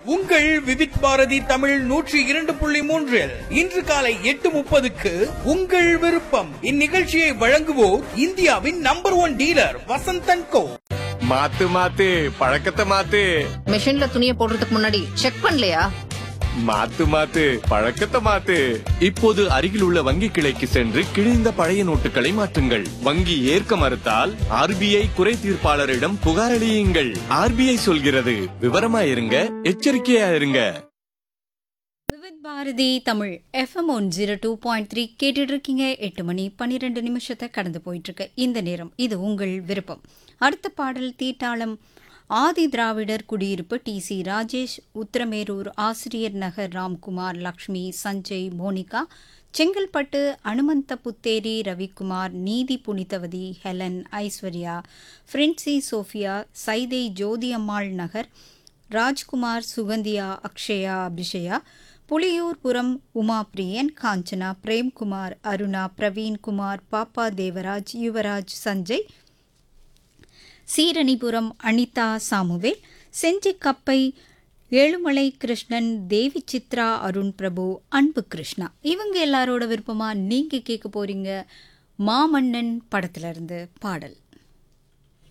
உங்கள் விவித் பாரதி தமிழ் நூற்றி இரண்டு புள்ளி மூன்றில் இன்று காலை எட்டு முப்பதுக்கு உங்கள் விருப்பம் இந்நிகழ்ச்சியை வழங்குவோர் இந்தியாவின் number one dealer Vasanthan Co மாத்து மாத்து பழக்கத்தை மாத்து மிஷின்ல துணியை போடுறதுக்கு முன்னாடி செக் பண்ணலையா மாத்து மாத்து பழக்கத்தை மாத்து இப்போது அருகில் உள்ள வங்கி கிளைக்கு சென்று கிழிந்த பழைய நோட்டுகளை மாற்றுங்கள் வங்கி ஏற்க மறுத்தால் ஆர்பிஐ குறை தீர்ப்பாளரிடம் புகாரளியுங்கள் ஆர்பிஐ சொல்கிறது விவரமா இருங்க எச்சரிக்கையா இருங்க Vividh Bharathi Tamil FM one zero two point three கேட்டுட்டு இருக்கீங்க எட்டு மணி பன்னிரெண்டு நிமிஷத்தை கடந்து போயிட்டு இருக்கு இந்த நேரம் இது உங்கள் விருப்பம் அடுத்த பாடல் தீட்டாளம் ஆதி திராவிடர் குடியிருப்பு D C Rajesh Uthiramerur Asiriyar Nagar Ramkumar Lakshmi Sanjay Monica Chengalpattu Anumantha Putheri Ravikumar Neethi Punithavathi Helen Aishwarya Frency Sophia Saidai Jothi Ammal Nagar Rajkumar Suganthiya Akshaya Abishaya Puliyurpuram Uma Priyan Kanchana Premkumar Aruna Praveenkumar Pappa Devaraj Yuvaraj Sanjay Seeranipuram Anitha Samuel Senji Kappai Ezhumalai Krishnan தேவி சித்ரா அருண் பிரபு அன்பு கிருஷ்ணா இவங்க எல்லாரோட விருப்பமா நீங்க கேட்க போறீங்க மாமன்னன் படத்துல இருந்து பாடல்